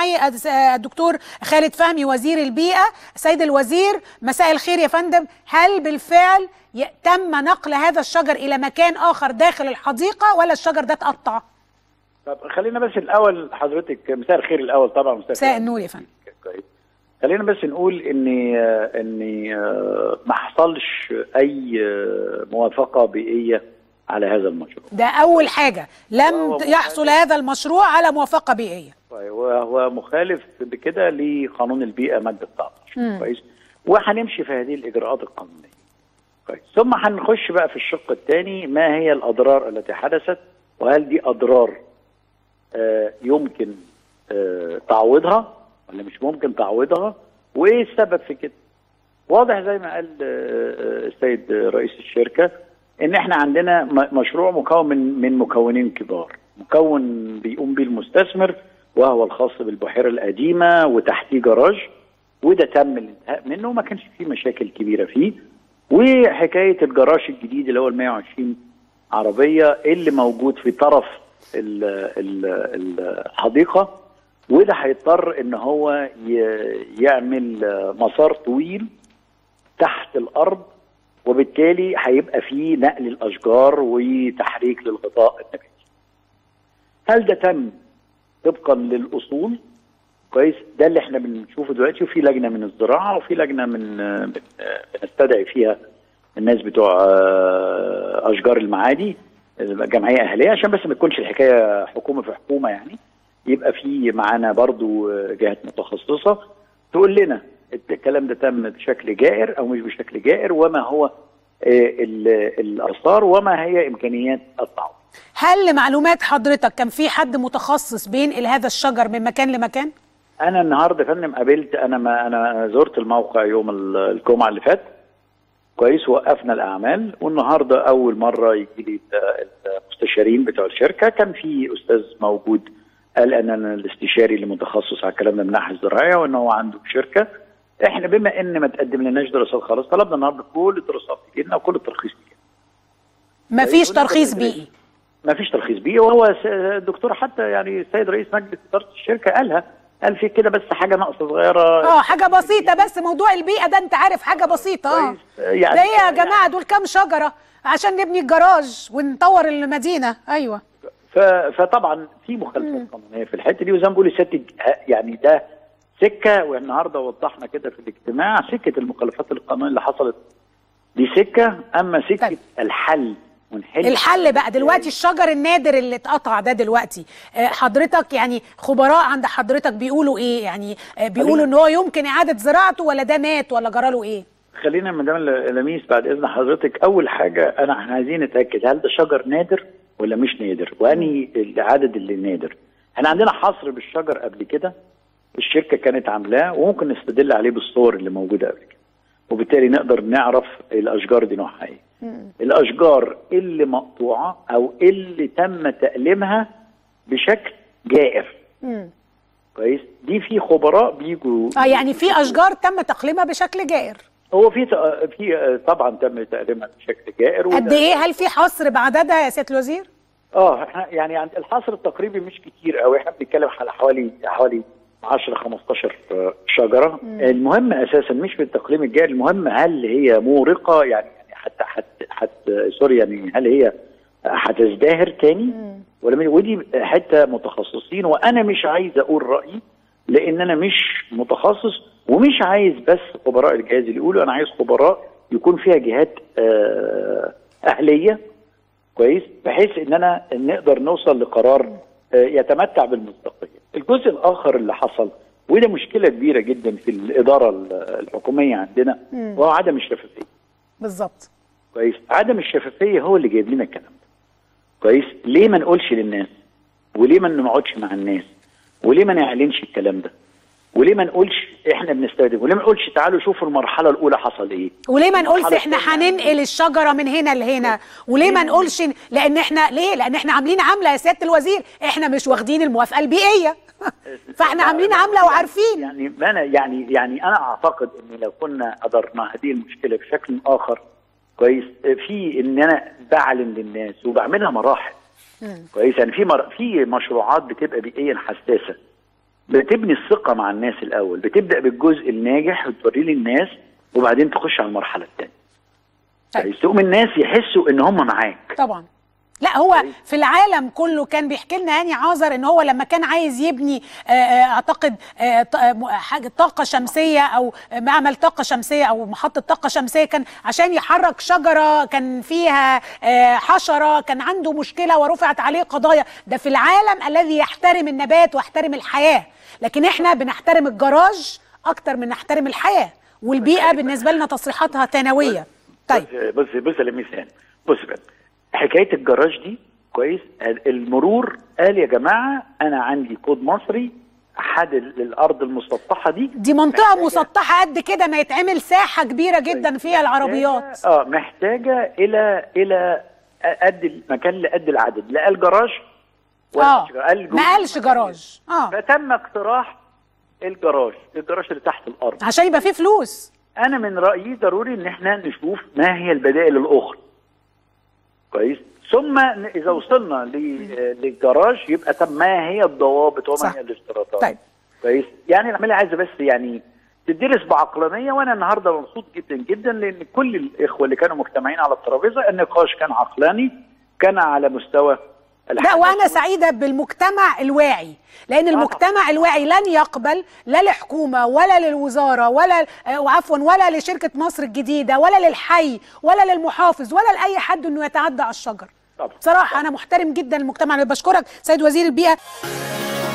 معي الدكتور خالد فهمي وزير البيئه سيد الوزير مساء الخير يا فندم هل بالفعل تم نقل هذا الشجر الى مكان اخر داخل الحديقه ولا الشجر ده اتقطع طب خلينا بس الاول حضرتك مساء الخير الاول طبعا مساء النور يا فندم كويس خلينا بس نقول ان ان ما حصلش اي موافقه بيئيه على هذا المشروع ده اول حاجه لم يحصل هذا المشروع على موافقه بيئيه طيب وهو مخالف بكده لقانون البيئه ماده 19 كويس وهنمشي في هذه الاجراءات القانونيه كويس ثم هنخش بقى في الشق الثاني ما هي الاضرار التي حدثت وهل دي اضرار آه يمكن آه تعويضها ولا مش ممكن تعويضها وايه السبب في كده واضح زي ما قال آه السيد رئيس الشركه ان احنا عندنا مشروع مكون من من مكونين كبار مكون بيقوم به المستثمر وهو الخاص بالبحيره القديمه وتحتيه جراج وده تم الانتهاء منه وما كانش فيه مشاكل كبيره فيه وحكايه الجراج الجديد اللي هو ال 120 عربيه اللي موجود في طرف الحديقه وده هيضطر ان هو يعمل مسار طويل تحت الارض وبالتالي هيبقى فيه نقل الاشجار وتحريك للغطاء النباتي. هل ده تم طبقا للاصول؟ كويس ده اللي احنا بنشوفه دلوقتي وفي لجنه من الزراعه وفي لجنه من بنستدعي فيها الناس بتوع اشجار المعادي جمعيه اهليه عشان بس ما تكونش الحكايه حكومه في حكومه يعني يبقى في معانا برضو جهات متخصصه تقول لنا الكلام ده تم بشكل جائر او مش بشكل جائر وما هو الاثار وما هي امكانيات التعويض. هل لمعلومات حضرتك كان في حد متخصص بينقل هذا الشجر من مكان لمكان؟ انا النهارده يا فندم قابلت انا ما انا زرت الموقع يوم الجمعه اللي فات كويس وقفنا الاعمال والنهارده اول مره يجي لي المستشارين بتوع الشركه كان في استاذ موجود قال ان انا الاستشاري اللي متخصص على الكلام ده من الناحيه الزراعيه وان هو عنده شركه احنا بما ان ما تقدم لناش دراسات خالص طلبنا النهارده كل الدراسات تجي لنا وكل الترخيص تجي ما فيش ترخيص بيئي ما فيش ترخيص بيئي وهو الدكتور حتى يعني السيد رئيس مجلس اداره الشركه قالها قال في كده بس حاجه ناقصه صغيره اه حاجه بسيطه بس موضوع البيئه ده انت عارف حاجه بسيطه اه يعني ده ايه يا جماعه يعني دول كام شجره عشان نبني الجراج ونطور المدينه ايوه فطبعا في مخالفات قانونيه في الحته دي وزي ما بقول الست يعني ده سكه والنهارده وضحنا كده في الاجتماع سكه المخالفات القانونيه اللي حصلت دي سكه اما سكه طيب. الحل ونحل الحل بقى دلوقتي الشجر النادر اللي اتقطع ده دلوقتي حضرتك يعني خبراء عند حضرتك بيقولوا ايه يعني بيقولوا ان هو يمكن اعاده زراعته ولا ده مات ولا جراله ايه خلينا مدام لميس بعد اذن حضرتك اول حاجه انا احنا عايزين نتاكد هل ده شجر نادر ولا مش نادر وانهي العدد اللي نادر احنا عندنا حصر بالشجر قبل كده الشركه كانت عاملاه وممكن نستدل عليه بالصور اللي موجوده قبل كده وبالتالي نقدر نعرف الاشجار دي نوعها ايه الاشجار اللي مقطوعه او اللي تم تأليمها بشكل جائر مم. كويس دي في خبراء بيجوا اه يعني في اشجار تم تقليمها بشكل جائر هو في في طبعا تم تأليمها بشكل جائر قد ايه هل في حصر بعددها يا سياده الوزير؟ اه احنا يعني عند الحصر التقريبي مش كتير قوي احنا بنتكلم على حوالي حوالي 10 15 شجره مم. المهم اساسا مش في التقليم الجائر المهم هل هي مورقه يعني حتى حتى حتى سوري يعني هل هي هتزدهر تاني مم. ولا ودي حته متخصصين وانا مش عايز اقول رايي لان انا مش متخصص ومش عايز بس خبراء الجهاز اللي يقولوا انا عايز خبراء يكون فيها جهات اهليه كويس بحيث ان انا نقدر نوصل لقرار يتمتع بالمصداقيه. الجزء الاخر اللي حصل وده مشكله كبيره جدا في الاداره الحكوميه عندنا وهو عدم الشفافيه. بالظبط. كويس عدم الشفافيه هو اللي جايب لنا الكلام ده. كويس ليه ما نقولش للناس؟ وليه ما نقعدش مع الناس؟ وليه ما نعلنش الكلام ده؟ وليه ما نقولش احنا بنستخدم وليه ما نقولش تعالوا شوفوا المرحله الاولى حصل ايه وليه ما نقولش احنا هننقل الشجره من هنا لهنا وليه ما نقولش لان احنا ليه لان احنا عاملين عامله يا سياده الوزير احنا مش واخدين الموافقه البيئيه فاحنا عاملين عامله وعارفين يعني ما انا يعني يعني انا اعتقد ان لو كنا قدرنا هذه المشكله بشكل اخر كويس في ان انا بعلن للناس وبعملها مراحل كويس يعني في مر... في مشروعات بتبقى بيئيا حساسه بتبني الثقه مع الناس الاول بتبدا بالجزء الناجح وتوريه للناس وبعدين تخش على المرحله الثانيه طيب. تقوم الناس يحسوا ان هم معاك طبعا لا هو في العالم كله كان بيحكي لنا هاني عازر ان هو لما كان عايز يبني آه، آه، اعتقد آه، ط- آه، م- حاجه طاقه شمسيه او آه، معمل طاقه شمسيه او محطه طاقه شمسيه كان عشان يحرك شجره كان فيها آه، حشره كان عنده مشكله ورفعت عليه قضايا ده في العالم الذي يحترم النبات ويحترم الحياه لكن احنا بنحترم الجراج اكتر من نحترم الحياه والبيئه بالنسبه لنا تصريحاتها ثانويه طيب بص بص بص يا لميسان بص بقى حكايه الجراج دي كويس المرور قال يا جماعه انا عندي كود مصري حد للارض المسطحه دي دي منطقة محتاجة- مسطحة قد كده ما يتعمل ساحة كبيرة جدا فيها العربيات اه محتاجه الى الى قد المكان لقد العدد لا قال جراج ولا اه قالش جراج، قال ما قالش جراج اه فتم اقتراح الجراج الجراج اللي تحت الارض عشان يبقى فيه فلوس انا من رايي ضروري ان احنا نشوف ما هي البدائل الاخرى كويس ثم ن- اذا وصلنا ل- للجراج يبقى طب ما هي الضوابط وما صح. هي الاشتراطات طيب. كويس يعني العمليه عايزه بس يعني تدرس بعقلانيه وانا النهارده مبسوط جدا جدا لان كل الاخوه اللي كانوا مجتمعين على الترابيزه النقاش كان عقلاني كان على مستوى لا الحدث وانا سعيدة بالمجتمع الواعي لان المجتمع الواعي لن يقبل لا لحكومة ولا للوزارة ولا آه، وعفوا ولا لشركة مصر الجديدة ولا للحي ولا للمحافظ ولا لأي حد انه يتعدى على الشجر طبعا. بصراحة انا محترم جدا المجتمع بشكرك سيد وزير البيئة